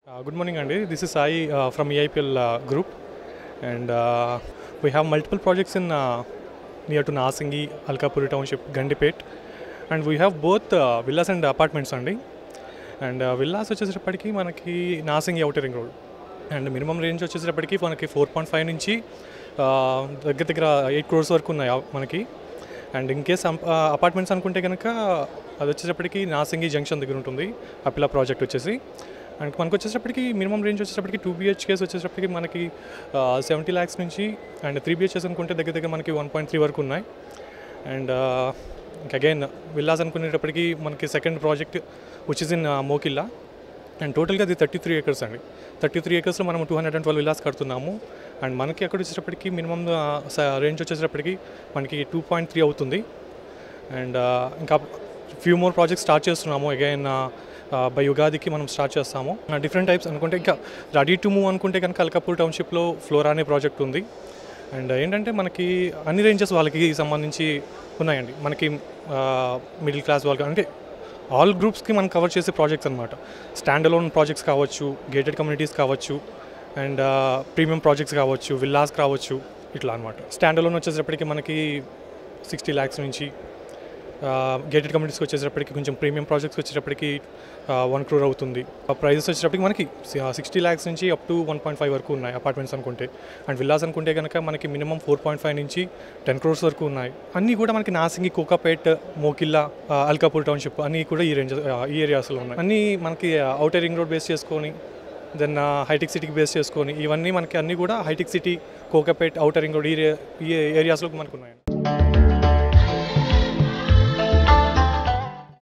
Uh, good morning, Andy. This is Sai uh, from EIPL uh, group, and uh, we have multiple projects in uh, near to Nasingi, Alkapuri Township, Gandipet, and we have both uh, villas and apartments అండి and villas వచ్చేసేటప్పటికి మనకి Narsingi outer ring road and minimum range వచ్చేసేటప్పటికి మనకి four point five నుంచి ఆ, దగ్గర దగ్గర eight crores వరకు ఉన్నాయి ఆ- మనకి అండ్ ఇన్ కేస్ అపార్ట్మెంట్స్ అనుకుంటే కనుక అది వచ్చేటప్పటికి నాసింగి జంక్షన్ దగ్గర ఉంటుంది అపిలా ప్రాజెక్ట్ వచ్చేసి అండ్ మనకు వచ్చేటప్పటికి మినిమం రేంజ్ వచ్చేటప్పటికి టూ బిహెచ్కేస్ వచ్చేటప్పటికి మనకి సెవెంటీ ల్యాక్స్ నుంచి అండ్ త్రీ బిహెచ్కేస్ అనుకుంటే దగ్గర దగ్గర మనకి వన్ పాయింట్ త్రీ వరకు ఉన్నాయి అండ్ ఇంకా అగైన్ విల్లాస్ అనుకునేటప్పటికి మనకి second project which is in Mokila and టోటల్గా అది థర్టీ త్రీ ఏకర్స్ అండి థర్టీ త్రీ ఏకర్స్లో మనం two hundred and twelve villas కడుతున్నాము అండ్ మనకి అక్కడ వచ్చేటప్పటికి మినిమం రేంజ్ వచ్చేటప్పటికి మనకి టూ పాయింట్ త్రీ అవుతుంది అండ్ ఇంకా ఫ్యూ మోర్ ప్రాజెక్ట్స్ స్టార్ట్ చేస్తున్నాము అగైన్ బై యుగాదికి మనం స్టార్ట్ చేస్తాము డిఫరెంట్ టైప్స్ అనుకుంటే ఇంకా రెడీ టు మూవ్ అనుకుంటే కనుక అల్కాపూర్ టౌన్షిప్లో ఫ్లోరా అనే ప్రాజెక్ట్ ఉంది అండ్ ఏంటంటే మనకి అన్ని రేంజెస్ వాళ్ళకి సంబంధించి ఉన్నాయండి మనకి మిడిల్ క్లాస్ వాళ్ళకి అంటే ఆల్ గ్రూప్స్కి మనం కవర్ చేసే ప్రాజెక్ట్స్ అనమాట స్టాండ్ అలోన్ ప్రాజెక్ట్స్ కావచ్చు గేటెడ్ కమ్యూనిటీస్ కావచ్చు అండ్ ప్రీమియం ప్రాజెక్ట్స్ కావచ్చు విల్లాస్ కావచ్చు ఇట్లా అనమాట స్టాండ్ అలోన్ వచ్చేటప్పటికి మనకి సిక్స్టీ ల్యాక్స్ నుంచి గేటెడ్ కమ్యూనిటీస్కి వచ్చేటప్పటికి కొంచెం ప్రీమియం ప్రాజెక్ట్స్ వచ్చేటప్పటికి వన్ క్రోర్ అవుతుంది ఆ ప్రైజెస్ వచ్చేటప్పటికి మనకి సిక్స్టీ ల్యాక్స్ నుంచి up to one point five వరకు ఉన్నాయి అపార్ట్మెంట్స్ అనుకుంటే అండ్ విల్లాస్ అనుకుంటే కనుక మనకి మినిమం ఫోర్ పాయింట్ ఫైవ్ నుంచి టెన్ క్రోర్స్ వరకు ఉన్నాయి అన్నీ కూడా మనకి నాసింగి కోకాపేట్ మోకిల్లా ఆ, అల్కాపూర్ టౌన్షిప్ అన్నీ కూడా ఈ రేంజ్ ఈ ఏరియాస్లో ఉన్నాయి అన్నీ మనకి అవుటర్ రింగ్ రోడ్ బేస్ చేసుకొని దెన్ హైటెక్ సిటీకి బేస్ చేసుకొని ఇవన్నీ మనకి అన్నీ కూడా హైటెక్ City Kokapet outer ring road ఈ రే- ఈ ఏరియాస్లో మనకు ఉన్నాయి